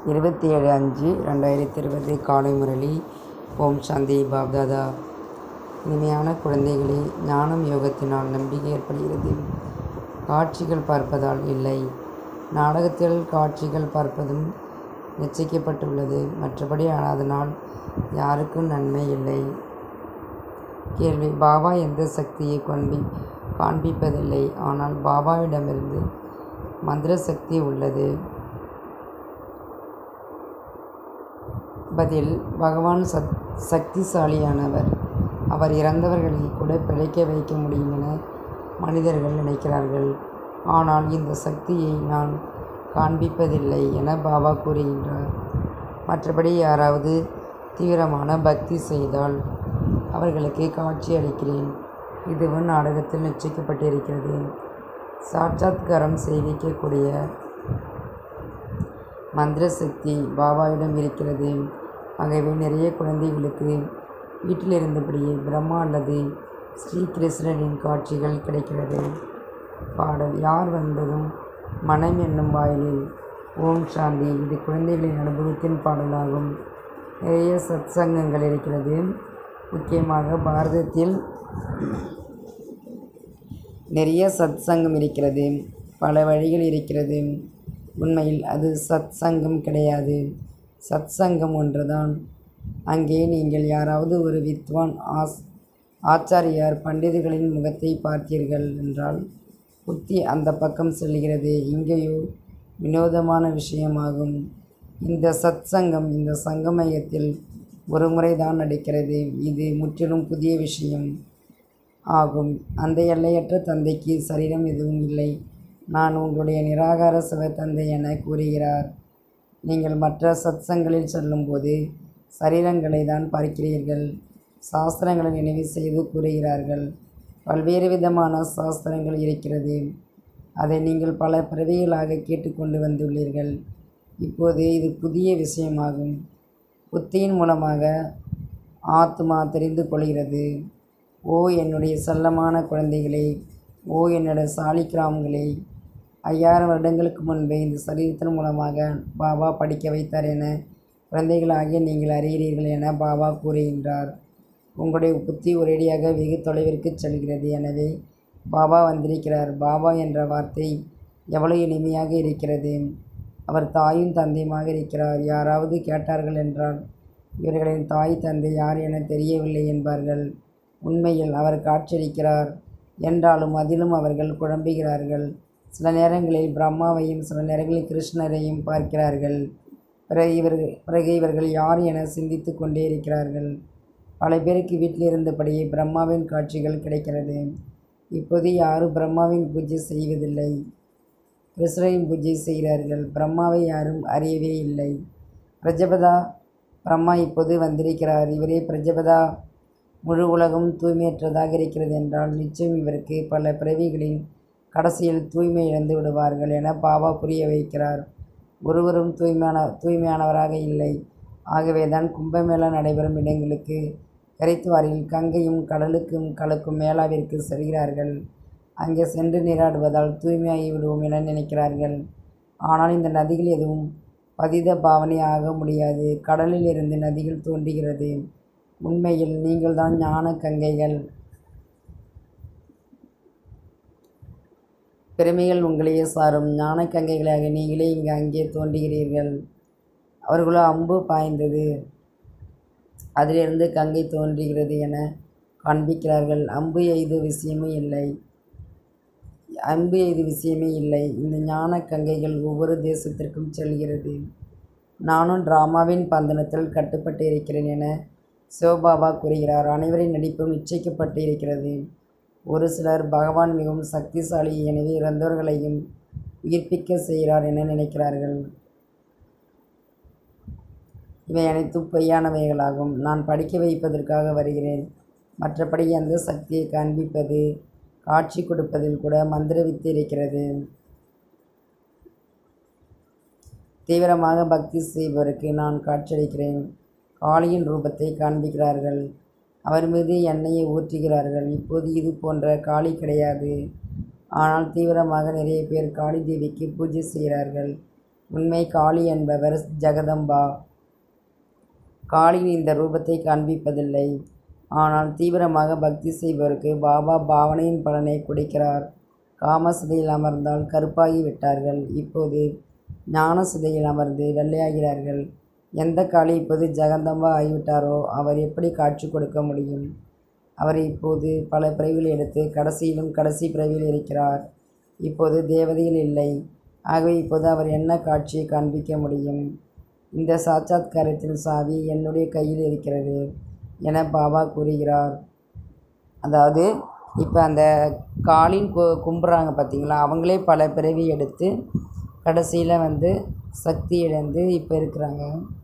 இருபத்தி ஏழு அஞ்சு ரெண்டாயிரத்தி இருபது காலை முரளி ஓம் சாந்தி பாப்தாதா இனிமையான குழந்தைகளே ஞானம் யோகத்தினால் நம்பிக்கை ஏற்படுகிறது காட்சிகள் பார்ப்பதால் இல்லை நாடகத்தில் காட்சிகள் பார்ப்பதும் நிச்சயிக்கப்பட்டுள்ளது மற்றபடி அதனால் யாருக்கும் நன்மை இல்லை கேள்வி பாபா எந்த சக்தியை காண்பி காண்பிப்பதில்லை ஆனால் பாபாவிடமிருந்து மந்திர சக்தி உள்ளது பதில் பகவான் சத் சக்திசாலியானவர் அவர் இறந்தவர்களை கூட பிழைக்க வைக்க முடியும் என மனிதர்கள் நினைக்கிறார்கள் ஆனால் இந்த சக்தியை நான் காண்பிப்பதில்லை என பாபா கூறுகின்றார் மற்றபடி யாராவது தீவிரமான பக்தி செய்தால் அவர்களுக்கு காட்சி அளிக்கிறேன் இதுவும் நாடகத்தில் நிச்சயிக்கப்பட்டிருக்கிறது சாட்சாத்காரம் செய்விக்கக்கூடிய மந்திர சக்தி பாபாவிடம் இருக்கிறது ஆகவே நிறைய குழந்தைகளுக்கு வீட்டில் இருந்தபடியே பிரம்மா அல்லது ஸ்ரீகிருஷ்ணரின் காட்சிகள் கிடைக்கிறது பாடல் யார் வந்ததும் மனம் என்னும் வாயிலில் ஓம் சாந்தி இது குழந்தைகளின் அனுபவத்தின் பாடலாகும் நிறைய சத் சங்கங்கள் இருக்கிறது முக்கியமாக பாரதத்தில் நிறைய சத் சங்கம் இருக்கிறது பல வழிகள் இருக்கிறது உண்மையில் அது சத் சங்கம் கிடையாது சத் சங்கம் ஒன்றுதான் அங்கே நீங்கள் யாராவது ஒரு வித்வான் ஆஸ் ஆச்சாரியார் பண்டிதர்களின் முகத்தை பார்த்தீர்கள் என்றால் புத்தி அந்த பக்கம் செல்கிறது இங்கேயோ வினோதமான விஷயமாகும் இந்த சத் சங்கம் இந்த சங்கமயத்தில் ஒரு முறைதான் நடக்கிறது இது முற்றிலும் புதிய விஷயம் ஆகும் அந்த எல்லையற்ற தந்தைக்கு சரீரம் எதுவும் இல்லை நான் உங்களுடைய நிராகார சிவ தந்தை என கூறுகிறார் நீங்கள் மற்ற சத்சங்களில் செல்லும்போது சரீரங்களை தான் பார்க்கிறீர்கள் சாஸ்திரங்களை நினைவு செய்து கூறுகிறார்கள் பல்வேறு விதமான சாஸ்திரங்கள் இருக்கிறது அதை நீங்கள் பல பிறவிகளாக கேட்டுக்கொண்டு வந்துள்ளீர்கள் இப்போது இது புதிய விஷயமாகும் புத்தியின் மூலமாக ஆத்மா தெரிந்து கொள்கிறது ஓ என்னுடைய செல்லமான குழந்தைகளே ஓ என்னுடைய சாலிக்கிராமங்களே ஐயாயிரம் வருடங்களுக்கு முன்பே இந்த சரீரத்தின் மூலமாக பாபா படிக்க வைத்தார் என குழந்தைகளாகிய நீங்கள் அறிகிறீர்கள் என பாபா கூறுகின்றார் உங்களுடைய புத்தி ஒரேடியாக வெகு தொலைவிற்கு செல்கிறது எனவே பாபா வந்திருக்கிறார் பாபா என்ற வார்த்தை எவ்வளவு இனிமையாக இருக்கிறது அவர் தாயும் தந்தையுமாக இருக்கிறார் யாராவது கேட்டார்கள் என்றால் இவர்களின் தாய் தந்தை யார் என தெரியவில்லை என்பார்கள் உண்மையில் அவர் காட்சியளிக்கிறார் என்றாலும் அதிலும் அவர்கள் குழம்புகிறார்கள் சில நேரங்களில் பிரம்மாவையும் சில நேரங்களில் கிருஷ்ணரையும் பார்க்கிறார்கள் பிறகு இவர்கள் பிறகு இவர்கள் யார் என சிந்தித்து கொண்டே இருக்கிறார்கள் பல பேருக்கு வீட்டில் இருந்தபடியே பிரம்மாவின் காட்சிகள் கிடைக்கிறது இப்போது யாரும் பிரம்மாவின் பூஜை செய்வதில்லை கிருஷ்ணரின் பூஜை செய்கிறார்கள் பிரம்மாவை யாரும் அறியவே இல்லை பிரஜபதா பிரம்மா இப்போது வந்திருக்கிறார் இவரே பிரஜபதா முழு உலகம் தூய்மையற்றதாக இருக்கிறது என்றால் நிச்சயம் இவருக்கு பல பிறவிகளின் கடைசியில் தூய்மை இழந்து விடுவார்கள் என பாபா புரிய வைக்கிறார் ஒருவரும் தூய்மையான தூய்மையானவராக இல்லை ஆகவே தான் கும்பமேளா நடைபெறும் இடங்களுக்கு கரித்துவாரில் கங்கையும் கடலுக்கும் கலக்கும் மேளாவிற்கு செல்கிறார்கள் அங்கே சென்று நீராடுவதால் தூய்மையாகி விடுவோம் என நினைக்கிறார்கள் ஆனால் இந்த நதிகள் எதுவும் பதித பாவனை ஆக முடியாது கடலில் இருந்து நதிகள் தோன்றுகிறது உண்மையில் நீங்கள்தான் ஞான கங்கைகள் பெருமைகள் உங்களையே சாரும் ஞான கங்கைகளாக நீங்களே இங்கு அங்கே தோன்றுகிறீர்கள் அவர்களோ அம்பு பாய்ந்தது அதிலிருந்து கங்கை தோன்றுகிறது என காண்பிக்கிறார்கள் அம்பு எய்த விஷயமே இல்லை அம்பு எய்து விஷயமே இல்லை இந்த ஞான கங்கைகள் ஒவ்வொரு தேசத்திற்கும் செல்கிறது நானும் டிராமாவின் பந்தனத்தில் கட்டுப்பட்டு இருக்கிறேன் என சிவபாபா கூறுகிறார் அனைவரின் நடிப்பும் நிச்சயிக்கப்பட்டு இருக்கிறது ஒரு சிலர் பகவான் மிகவும் சக்திசாலி எனவே இறந்தவர்களையும் உயிர்ப்பிக்க செய்கிறார் என நினைக்கிறார்கள் இவை அனைத்தும் பொய்யானவைகளாகும் நான் படிக்க வைப்பதற்காக வருகிறேன் மற்றபடி அந்த சக்தியை காண்பிப்பது காட்சி கொடுப்பதில் கூட மந்திர வித்து இருக்கிறது தீவிரமாக பக்தி செய்பவருக்கு நான் காட்சியளிக்கிறேன் காளியின் ரூபத்தை காண்பிக்கிறார்கள் அவர் மீது எண்ணெயை ஊற்றுகிறார்கள் இப்போது இது போன்ற காளி கிடையாது ஆனால் தீவிரமாக நிறைய பேர் காளி தேவிக்கு பூஜை செய்கிறார்கள் உண்மை காளி என்பவர் ஜெகதம்பா காளியின் இந்த ரூபத்தை காண்பிப்பதில்லை ஆனால் தீவிரமாக பக்தி செய்பவருக்கு பாபா பாவனையின் பலனை கொடுக்கிறார் காமசுதையில் அமர்ந்தால் கருப்பாகி விட்டார்கள் இப்போது ஞான சுதையில் அமர்ந்து வெள்ளையாகிறார்கள் எந்த காளி இப்போது ஜெகதம்பா ஆகிவிட்டாரோ அவர் எப்படி காட்சி கொடுக்க முடியும் அவர் இப்போது பல பிறவிகள் எடுத்து கடைசியிலும் கடைசி பிறவியில் இருக்கிறார் இப்போது தேவதையில் இல்லை ஆகவே இப்போது அவர் என்ன காட்சியை காண்பிக்க முடியும் இந்த சாட்சாத்காரத்தின் சாவி என்னுடைய கையில் இருக்கிறது என பாபா கூறுகிறார் அதாவது இப்போ அந்த காலின் கு கும்பிட்றாங்க பார்த்தீங்களா அவங்களே பல பிறவி எடுத்து கடைசியில் வந்து சக்தி இழந்து இப்போ இருக்கிறாங்க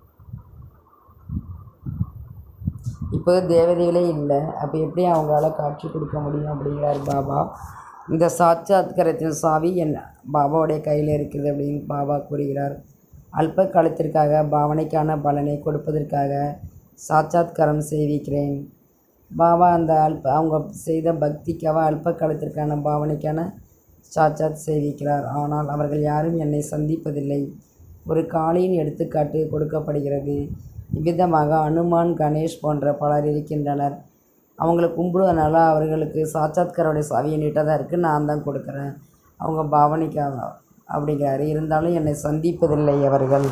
இப்போ தேவதைகளே இல்லை அப்போ எப்படி அவங்களால காட்சி கொடுக்க முடியும் அப்படிங்கிறார் பாபா இந்த சாட்சாத்காரத்தின் சாவி என் பாபாவுடைய கையில் இருக்கிறது அப்படின்னு பாபா கூறுகிறார் அல்ப காலத்திற்காக பாவனைக்கான பலனை கொடுப்பதற்காக சாட்சாத்காரம் செய்விக்கிறேன் பாபா அந்த அல்ப அவங்க செய்த பக்திக்காக அல்ப காலத்திற்கான பாவனைக்கான சாட்சாத் செய்விக்கிறார் ஆனால் அவர்கள் யாரும் என்னை சந்திப்பதில்லை ஒரு காளியின் எடுத்துக்காட்டு கொடுக்கப்படுகிறது இவ்விதமாக அனுமான் கணேஷ் போன்ற பலர் இருக்கின்றனர் அவங்களை கும்பிடுவதனால அவர்களுக்கு சாட்சாத்காரோடைய சாவியை நீட்டாக தான் இருக்குது நான் தான் கொடுக்குறேன் அவங்க பாவனைக்காக அப்படிங்கிறாரு இருந்தாலும் என்னை சந்திப்பதில்லை அவர்கள்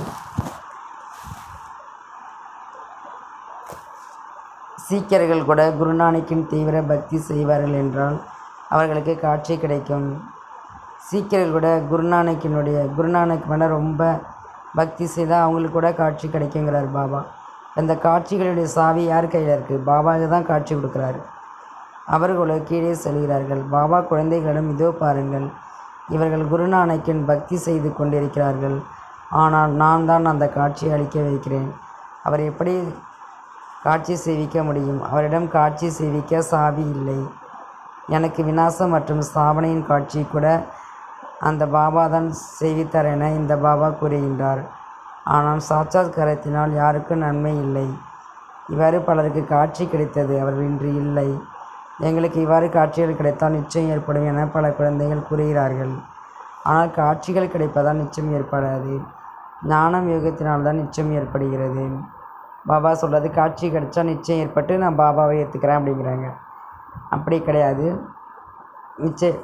சீக்கியர்கள் கூட குருநானக்கின் தீவிர பக்தி செய்வார்கள் என்றால் அவர்களுக்கு காட்சி கிடைக்கும் சீக்கியர்கள் கூட குருநானக்கினுடைய குருநானக் மேலே ரொம்ப பக்தி செய்தால் அவங்களுக்கு கூட காட்சி கிடைக்குங்கிறார் பாபா அந்த காட்சிகளுடைய சாவி யார் கையில் இருக்குது பாபாவுக்கு தான் காட்சி கொடுக்குறாரு அவர்களோ கீழே செல்கிறார்கள் பாபா குழந்தைகளிடம் இதோ பாருங்கள் இவர்கள் குருநானக்கின் பக்தி செய்து கொண்டிருக்கிறார்கள் ஆனால் நான் தான் அந்த காட்சியை அளிக்க வைக்கிறேன் அவர் எப்படி காட்சி செய்விக்க முடியும் அவரிடம் காட்சி செய்விக்க சாவி இல்லை எனக்கு விநாசம் மற்றும் ஸ்தாபனையின் காட்சி கூட அந்த பாபா தான் செய்வித்தார் என இந்த பாபா கூறுகின்றார் ஆனால் சாட்சாத்காரத்தினால் யாருக்கும் நன்மை இல்லை இவ்வாறு பலருக்கு காட்சி கிடைத்தது அவர்கள் இன்று இல்லை எங்களுக்கு இவ்வாறு காட்சிகள் கிடைத்தால் நிச்சயம் ஏற்படும் என பல குழந்தைகள் கூறுகிறார்கள் ஆனால் காட்சிகள் கிடைப்பதால் நிச்சயம் ஏற்படாது ஞானம் யோகத்தினால்தான் நிச்சயம் ஏற்படுகிறது பாபா சொல்கிறது காட்சி கிடைச்சா நிச்சயம் ஏற்பட்டு நான் பாபாவை ஏற்றுக்கிறேன் அப்படிங்கிறாங்க அப்படி கிடையாது நிச்சய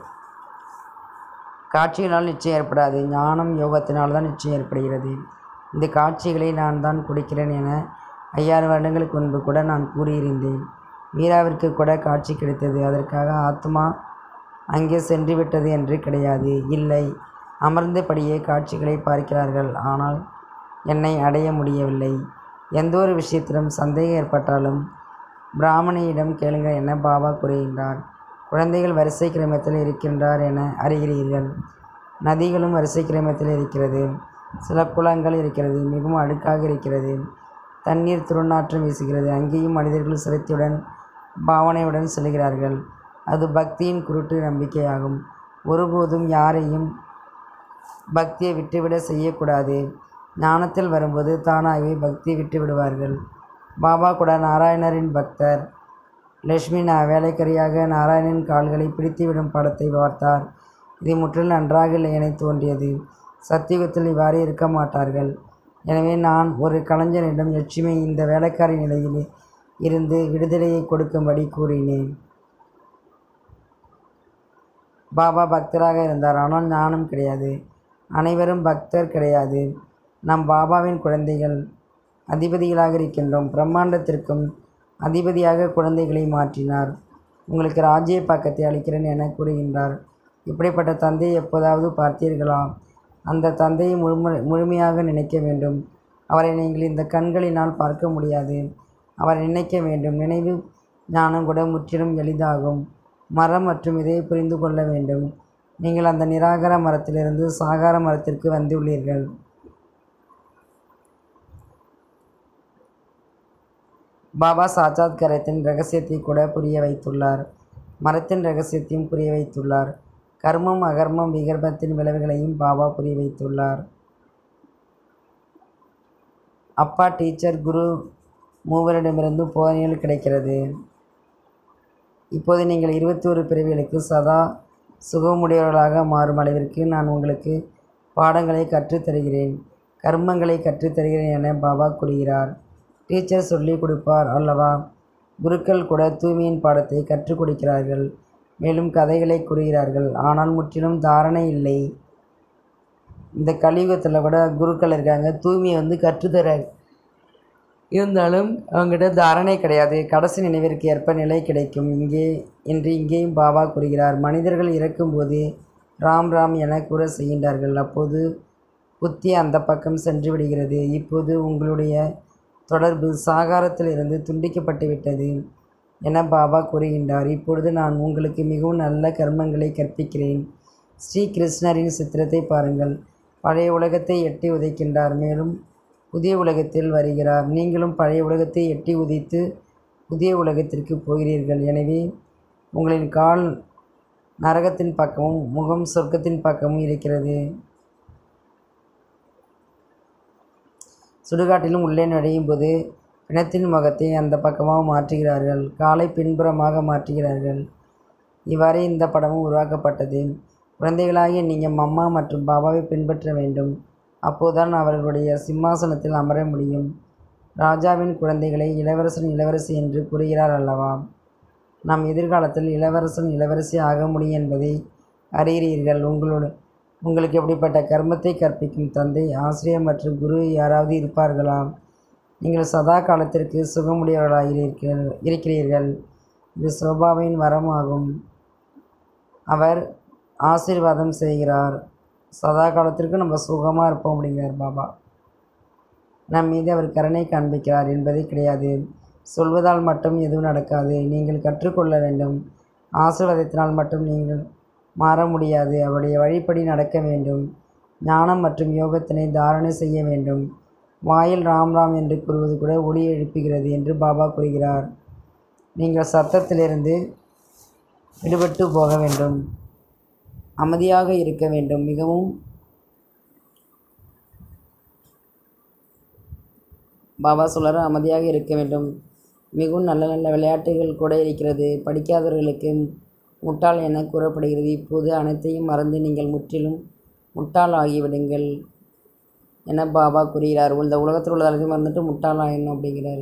காட்சிகளால் நிச்சயம் ஏற்படாது ஞானம் யோகத்தினால் தான் நிச்சயம் ஏற்படுகிறது இந்த காட்சிகளை நான் தான் கொடுக்கிறேன் என ஐயாயிரம் வருடங்களுக்கு முன்பு கூட நான் கூறியிருந்தேன் மீராவிற்கு கூட காட்சி கிடைத்தது அதற்காக ஆத்மா அங்கே சென்று விட்டது என்று கிடையாது இல்லை அமர்ந்தபடியே காட்சிகளை பார்க்கிறார்கள் ஆனால் என்னை அடைய முடியவில்லை எந்த ஒரு விஷயத்திலும் சந்தேகம் ஏற்பட்டாலும் பிராமணியிடம் கேளுங்கள் என பாபா கூறுகின்றார் குழந்தைகள் வரிசை கிரமத்தில் இருக்கின்றார் என அறிகிறீர்கள் நதிகளும் வரிசை கிரமத்தில் இருக்கிறது சில குளங்கள் இருக்கிறது மிகவும் அழுக்காக இருக்கிறது தண்ணீர் துர்நாற்றம் வீசுகிறது அங்கேயும் மனிதர்கள் சிரத்தையுடன் பாவனையுடன் செல்கிறார்கள் அது பக்தியின் குருட்டு நம்பிக்கையாகும் ஒருபோதும் யாரையும் பக்தியை விட்டுவிட செய்யக்கூடாது ஞானத்தில் வரும்போது தானாகவே பக்தியை விட்டு விடுவார்கள் பாபா கூட நாராயணரின் பக்தர் லட்சுமி நா வேலைக்கரியாக நாராயணன் கால்களை பிடித்துவிடும் படத்தை பார்த்தார் இது முற்றிலும் நன்றாக இல்லை என தோன்றியது சத்தியுகத்தில் இவ்வாறு இருக்க மாட்டார்கள் எனவே நான் ஒரு கலைஞனிடம் லட்சுமி இந்த வேலைக்காரி நிலையில் இருந்து விடுதலையை கொடுக்கும்படி கூறினேன் பாபா பக்தராக இருந்தார் ஆனால் ஞானம் கிடையாது அனைவரும் பக்தர் கிடையாது நாம் பாபாவின் குழந்தைகள் அதிபதிகளாக இருக்கின்றோம் பிரம்மாண்டத்திற்கும் அதிபதியாக குழந்தைகளை மாற்றினார் உங்களுக்கு ராஜ்ய பக்கத்தை அளிக்கிறேன் என கூறுகின்றார் இப்படிப்பட்ட தந்தையை எப்போதாவது பார்த்தீர்களா அந்த தந்தையை முழுமை முழுமையாக நினைக்க வேண்டும் அவரை நீங்கள் இந்த கண்களினால் பார்க்க முடியாது அவரை நினைக்க வேண்டும் நினைவு ஞானம் கூட முற்றிலும் எளிதாகும் மரம் மற்றும் இதை புரிந்து கொள்ள வேண்டும் நீங்கள் அந்த நிராகார மரத்திலிருந்து சாகார மரத்திற்கு வந்துள்ளீர்கள் பாபா சாட்சாத்காரத்தின் ரகசியத்தை கூட புரிய வைத்துள்ளார் மரத்தின் ரகசியத்தையும் புரிய வைத்துள்ளார் கர்மம் அகர்மம் விகர்மத்தின் விளைவுகளையும் பாபா புரிய வைத்துள்ளார் அப்பா டீச்சர் குரு மூவரிடமிருந்து போதனைகள் கிடைக்கிறது இப்போது நீங்கள் இருபத்தி ஒரு பிறவிகளுக்கு சதா சுகமுடையவர்களாக மாறும் அளவிற்கு நான் உங்களுக்கு பாடங்களை கற்றுத் தருகிறேன் கர்மங்களை கற்றுத் தருகிறேன் என பாபா கூறுகிறார் டீச்சர் சொல்லிக் கொடுப்பார் அல்லவா குருக்கள் கூட தூய்மையின் பாடத்தை கற்றுக் கொடுக்கிறார்கள் மேலும் கதைகளை கூறுகிறார்கள் ஆனால் முற்றிலும் தாரணை இல்லை இந்த கலியுகத்தில் கூட குருக்கள் இருக்காங்க தூய்மையை வந்து கற்றுத்தர இருந்தாலும் அவங்ககிட்ட தாரணை கிடையாது கடைசி நினைவிற்கு ஏற்ப நிலை கிடைக்கும் இங்கே என்று இங்கேயும் பாபா கூறுகிறார் மனிதர்கள் இறக்கும்போது ராம் ராம் என கூற செய்கின்றார்கள் அப்போது புத்தி அந்த பக்கம் சென்று விடுகிறது இப்போது உங்களுடைய தொடர்பு சாகாரத்திலிருந்து துண்டிக்கப்பட்டு விட்டது என பாபா கூறுகின்றார் இப்பொழுது நான் உங்களுக்கு மிகவும் நல்ல கர்மங்களை கற்பிக்கிறேன் ஸ்ரீ கிருஷ்ணரின் சித்திரத்தை பாருங்கள் பழைய உலகத்தை எட்டி உதைக்கின்றார் மேலும் புதிய உலகத்தில் வருகிறார் நீங்களும் பழைய உலகத்தை எட்டி உதைத்து புதிய உலகத்திற்கு போகிறீர்கள் எனவே உங்களின் கால் நரகத்தின் பக்கமும் முகம் சொர்க்கத்தின் பக்கமும் இருக்கிறது சுடுகாட்டிலும் உள்ளே நுழையும் போது பிணத்தின் முகத்தை அந்த பக்கமாக மாற்றுகிறார்கள் காலை பின்புறமாக மாற்றுகிறார்கள் இவ்வாறே இந்த படமும் உருவாக்கப்பட்டது குழந்தைகளாகிய நீங்கள் மம்மா மற்றும் பாபாவை பின்பற்ற வேண்டும் அப்போதுதான் அவர்களுடைய சிம்மாசனத்தில் அமர முடியும் ராஜாவின் குழந்தைகளை இளவரசன் இளவரசி என்று கூறுகிறார் அல்லவா நாம் எதிர்காலத்தில் இளவரசன் இளவரசி ஆக முடியும் என்பதை அறிகிறீர்கள் உங்களோட உங்களுக்கு எப்படிப்பட்ட கர்மத்தை கற்பிக்கும் தந்தை ஆசிரியர் மற்றும் குரு யாராவது இருப்பார்களா நீங்கள் சதா காலத்திற்கு சுகமுடையவர்களாக இருக்கிறீர்கள் இருக்கிறீர்கள் இது சோபாவின் வரமாகும் அவர் ஆசீர்வாதம் செய்கிறார் சதா காலத்திற்கு நம்ம சுகமாக இருப்போம் அப்படிங்கிறார் பாபா நம் மீது அவர் கருணை காண்பிக்கிறார் என்பதே கிடையாது சொல்வதால் மட்டும் எதுவும் நடக்காது நீங்கள் கற்றுக்கொள்ள வேண்டும் ஆசீர்வாதத்தினால் மட்டும் நீங்கள் மாற முடியாது அவருடைய வழிப்படி நடக்க வேண்டும் ஞானம் மற்றும் யோகத்தினை தாரணை செய்ய வேண்டும் வாயில் ராம் ராம் என்று கூறுவது கூட ஒளி எழுப்புகிறது என்று பாபா கூறுகிறார் நீங்கள் சத்தத்திலிருந்து விடுபட்டு போக வேண்டும் அமைதியாக இருக்க வேண்டும் மிகவும் பாபா சொல்கிறார் அமைதியாக இருக்க வேண்டும் மிகவும் நல்ல நல்ல விளையாட்டுகள் கூட இருக்கிறது படிக்காதவர்களுக்கு முட்டாள் என கூறப்படுகிறது இப்போது அனைத்தையும் மறந்து நீங்கள் முற்றிலும் முட்டாள் ஆகிவிடுங்கள் என பாபா கூறுகிறார் இந்த உலகத்தில் உள்ள அனைத்தையும் மறந்துட்டு முட்டாள் ஆயிடணும் அப்படிங்கிறாரு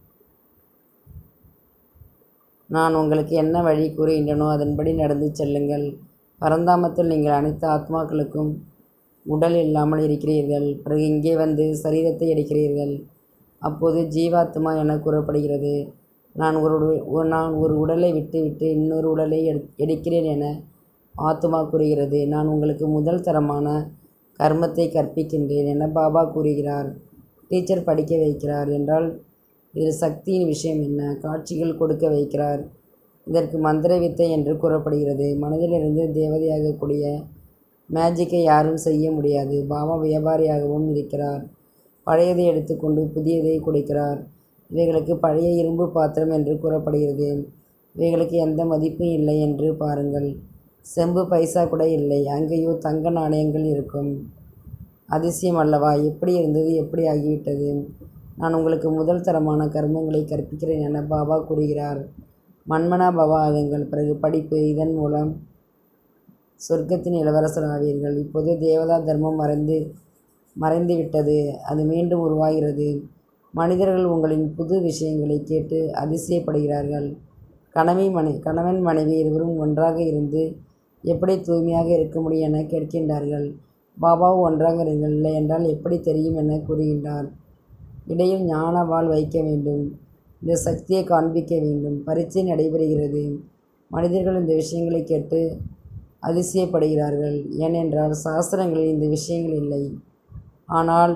நான் உங்களுக்கு என்ன வழி கூறுகின்றனோ அதன்படி நடந்து செல்லுங்கள் பரந்தாமத்தில் நீங்கள் அனைத்து ஆத்மாக்களுக்கும் உடல் இல்லாமல் இருக்கிறீர்கள் பிறகு இங்கே வந்து சரீரத்தை எடுக்கிறீர்கள் அப்போது ஜீவாத்மா என கூறப்படுகிறது நான் ஒரு உ- நான் ஒரு உடலை விட்டு விட்டு இன்னொரு உடலை எடு எடுக்கிறேன் என ஆத்மா கூறுகிறது நான் உங்களுக்கு முதல் தரமான கர்மத்தை கற்பிக்கின்றேன் என பாபா கூறுகிறார் டீச்சர் படிக்க வைக்கிறார் என்றால் இதில் சக்தியின் விஷயம் என்ன காட்சிகள் கொடுக்க வைக்கிறார் இதற்கு மந்திர வித்தை என்று கூறப்படுகிறது மனதிலிருந்து தேவதையாகக்கூடிய மேஜிக்கை யாரும் செய்ய முடியாது பாபா வியாபாரியாகவும் இருக்கிறார் பழையதை எடுத்துக்கொண்டு புதியதை கொடுக்கிறார் இவைகளுக்கு பழைய இரும்பு பாத்திரம் என்று கூறப்படுகிறது இவைகளுக்கு எந்த மதிப்பும் இல்லை என்று பாருங்கள் செம்பு பைசா கூட இல்லை அங்கேயோ தங்க நாணயங்கள் இருக்கும் அதிசயம் அல்லவா எப்படி இருந்தது எப்படி ஆகிவிட்டது நான் உங்களுக்கு முதல் தரமான கர்மங்களை கற்பிக்கிறேன் என பாபா கூறுகிறார் மன்மனா பவா ஆகுங்கள் பிறகு படிப்பு இதன் மூலம் சொர்க்கத்தின் இளவரசர் ஆவீர்கள் இப்போது தேவதா தர்மம் மறைந்து மறைந்து விட்டது அது மீண்டும் உருவாகிறது மனிதர்கள் உங்களின் புது விஷயங்களை கேட்டு அதிசயப்படுகிறார்கள் கணவி மனை கணவன் மனைவி இருவரும் ஒன்றாக இருந்து எப்படி தூய்மையாக இருக்க முடியும் என கேட்கின்றார்கள் பாபாவும் ஒன்றாக இருங்கள் இல்லை என்றால் எப்படி தெரியும் என கூறுகின்றார் இடையில் ஞான வாள் வைக்க வேண்டும் இந்த சக்தியை காண்பிக்க வேண்டும் பரீட்சை நடைபெறுகிறது மனிதர்கள் இந்த விஷயங்களை கேட்டு அதிசயப்படுகிறார்கள் ஏனென்றால் சாஸ்திரங்களில் இந்த விஷயங்கள் இல்லை ஆனால்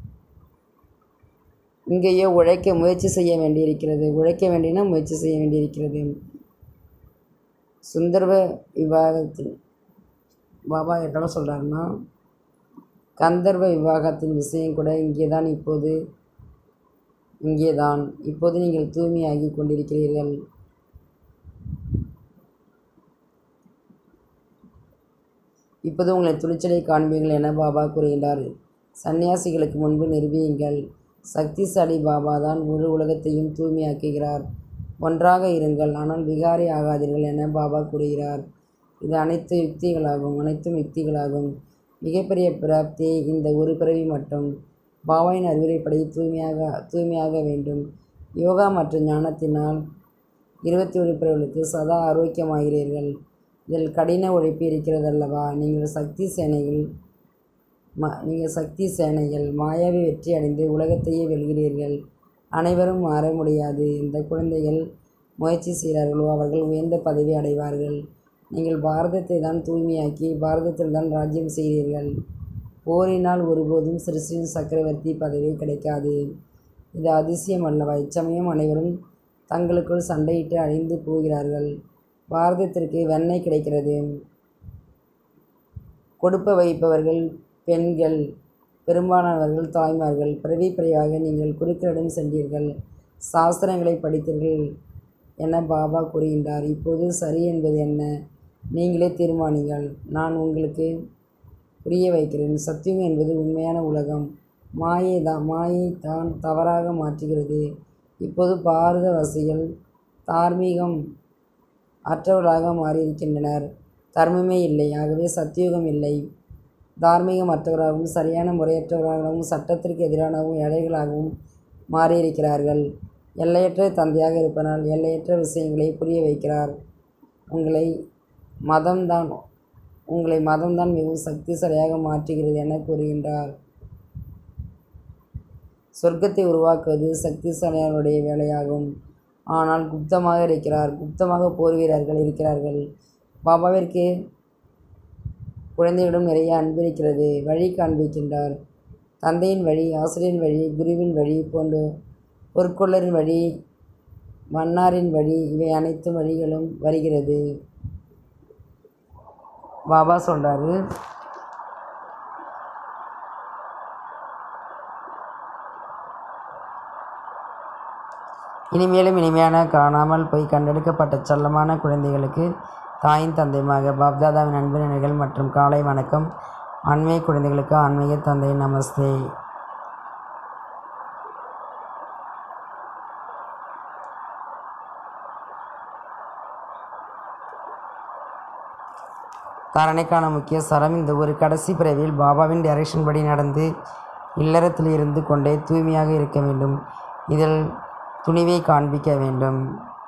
இங்கேயோ உழைக்க முயற்சி செய்ய வேண்டியிருக்கிறது உழைக்க வேண்டினா முயற்சி செய்ய வேண்டியிருக்கிறது சுந்தர்வ விவாகத்தில் பாபா என்ன சொல்கிறாருன்னா கந்தர்வ விவாகத்தின் விஷயம் கூட இங்கே தான் இப்போது இங்கே தான் இப்போது நீங்கள் தூய்மையாகி கொண்டிருக்கிறீர்கள் இப்போது உங்களை துணிச்சலை காண்பீர்கள் என பாபா கூறுகின்றார் சந்நியாசிகளுக்கு முன்பு நிரூபியுங்கள் சக்திசாலி பாபா தான் முழு உலகத்தையும் தூய்மையாக்குகிறார் ஒன்றாக இருங்கள் ஆனால் விகாரி ஆகாதீர்கள் என பாபா கூறுகிறார் இது அனைத்து யுக்திகளாகும் அனைத்தும் யுக்திகளாகும் மிகப்பெரிய பிராப்தி இந்த ஒரு பிறவி மட்டும் பாபாவின் அறிவுரைப்படி தூய்மையாக தூய்மையாக வேண்டும் யோகா மற்றும் ஞானத்தினால் இருபத்தி ஒரு பிறவிகளுக்கு சதா ஆரோக்கியமாகிறீர்கள் இதில் கடின உழைப்பு இருக்கிறது அல்லவா நீங்கள் சக்தி சேனைகள் ம நீங்கள் சக்தி சேனைகள் மாயாவி வெற்றி அடைந்து உலகத்தையே வெல்கிறீர்கள் அனைவரும் மாற முடியாது இந்த குழந்தைகள் முயற்சி செய்கிறார்களோ அவர்கள் உயர்ந்த பதவி அடைவார்கள் நீங்கள் பாரதத்தை தான் தூய்மையாக்கி பாரதத்தில் தான் ராஜ்யம் செய்கிறீர்கள் போரினால் ஒருபோதும் சிருஷ்டியின் சக்கரவர்த்தி பதவி கிடைக்காது இது அதிசயம் அல்லவா இச்சமயம் அனைவரும் தங்களுக்குள் சண்டையிட்டு அழிந்து போகிறார்கள் பாரதத்திற்கு வெண்ணெய் கிடைக்கிறது கொடுப்ப வைப்பவர்கள் பெண்கள் பெரும்பாலானவர்கள் தாய்மார்கள் பிறவி பிறவியாக நீங்கள் குருக்களிடம் சென்றீர்கள் சாஸ்திரங்களை படித்தீர்கள் என பாபா கூறுகின்றார் இப்போது சரி என்பது என்ன நீங்களே தீர்மானிங்கள் நான் உங்களுக்கு புரிய வைக்கிறேன் சத்தியம் என்பது உண்மையான உலகம் மாயை தான் மாயை தான் தவறாக மாற்றுகிறது இப்போது பாரதவாசிகள் தார்மீகம் அற்றவர்களாக மாறியிருக்கின்றனர் தர்மமே இல்லை ஆகவே சத்தியுகம் இல்லை தார்மீகம் அற்றவராகவும் சரியான முறையற்றவராகவும் சட்டத்திற்கு எதிரானவும் ஏழைகளாகவும் மாறியிருக்கிறார்கள் எல்லையற்ற தந்தையாக இருப்பதனால் எல்லையற்ற விஷயங்களை புரிய வைக்கிறார் உங்களை மதம்தான் உங்களை மதம்தான் மிகவும் சக்திசாலியாக மாற்றுகிறது என கூறுகின்றார் சொர்க்கத்தை உருவாக்குவது சக்திசாலியாருடைய வேலையாகும் ஆனால் குப்தமாக இருக்கிறார் குப்தமாக போர் வீரர்கள் இருக்கிறார்கள் பாபாவிற்கு குழந்தைகளிடம் நிறைய அன்பு இருக்கிறது வழி காண்பிக்கின்றார் தந்தையின் வழி ஆசிரியரின் வழி குருவின் வழி போன்ற பொற்கொள்ளரின் வழி மன்னாரின் வழி இவை அனைத்து வழிகளும் வருகிறது பாபா சொல்கிறாரு இனிமேலும் இனிமையான காணாமல் போய் கண்டெடுக்கப்பட்ட செல்லமான குழந்தைகளுக்கு தாயின் தந்தையுமாக பாப்தாதாவின் அன்பு நினைகள் மற்றும் காலை வணக்கம் ஆன்மீக குழந்தைகளுக்கு ஆன்மீக தந்தை நமஸ்தே தாரணைக்கான முக்கிய சரம் இந்த ஒரு கடைசி பிறவியில் பாபாவின் டைரக்ஷன் படி நடந்து இல்லறத்தில் இருந்து கொண்டே தூய்மையாக இருக்க வேண்டும் இதில் துணிவை காண்பிக்க வேண்டும்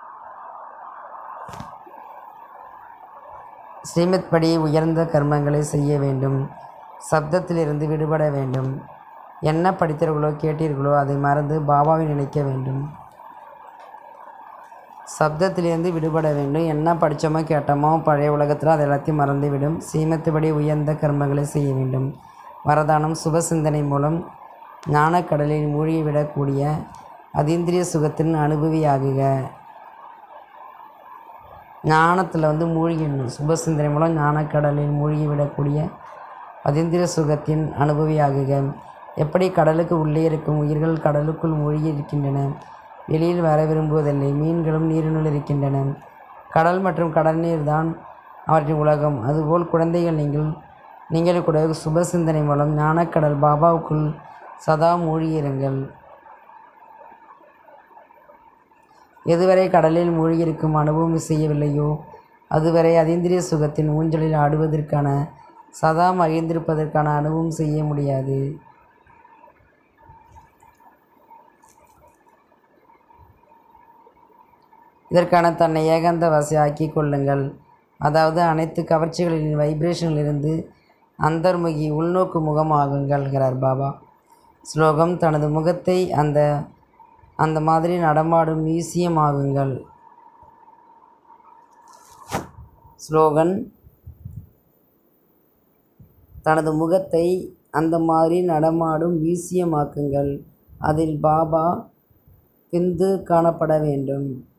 ஸ்ரீமத் படி உயர்ந்த கர்மங்களை செய்ய வேண்டும் சப்தத்திலிருந்து விடுபட வேண்டும் என்ன படித்தீர்களோ கேட்டீர்களோ அதை மறந்து பாபாவை நினைக்க வேண்டும் சப்தத்திலிருந்து விடுபட வேண்டும் என்ன படித்தோமோ கேட்டோமோ பழைய உலகத்தில் அது எல்லாத்தையும் மறந்துவிடும் சீமத்துபடி உயர்ந்த கர்மங்களை செய்ய வேண்டும் வரதானம் சுப சிந்தனை மூலம் ஞானக்கடலில் மூழ்கிவிடக்கூடிய அதீந்திரிய சுகத்தின் அனுபவியாகுக ஞானத்தில் வந்து மூழ்கிடணும் சுப சிந்தனை மூலம் ஞானக்கடலில் மூழ்கிவிடக்கூடிய அதீந்திரிய சுகத்தின் அனுபவியாகுக எப்படி கடலுக்கு உள்ளே இருக்கும் உயிர்கள் கடலுக்குள் மூழ்கி இருக்கின்றன வெளியில் வர விரும்புவதில்லை மீன்களும் நீரினுள் இருக்கின்றன கடல் மற்றும் கடல் நீர் தான் அவற்றின் உலகம் அதுபோல் குழந்தைகள் நீங்கள் நீங்கள் கூட சுப சிந்தனை மூலம் ஞானக்கடல் பாபாவுக்குள் சதா மூழ்கியிருங்கள் எதுவரை கடலில் மூழ்கியிருக்கும் அனுபவம் செய்யவில்லையோ அதுவரை அதீந்திரிய சுகத்தின் ஊஞ்சலில் ஆடுவதற்கான சதா மகிழ்ந்திருப்பதற்கான அனுபவம் செய்ய முடியாது இதற்கான தன்னை ஏகாந்த வசையாக்கி கொள்ளுங்கள் அதாவது அனைத்து கவர்ச்சிகளின் வைப்ரேஷனிலிருந்து அந்தர்முகி உள்நோக்கு முகமாகுங்கள்கிறார் பாபா ஸ்லோகம் தனது முகத்தை அந்த அந்த மாதிரி நடமாடும் மியூசியம் ஆகுங்கள் ஸ்லோகன் தனது முகத்தை அந்த மாதிரி நடமாடும் மியூசியமாக்குங்கள் அதில் பாபா பிந்து காணப்பட வேண்டும்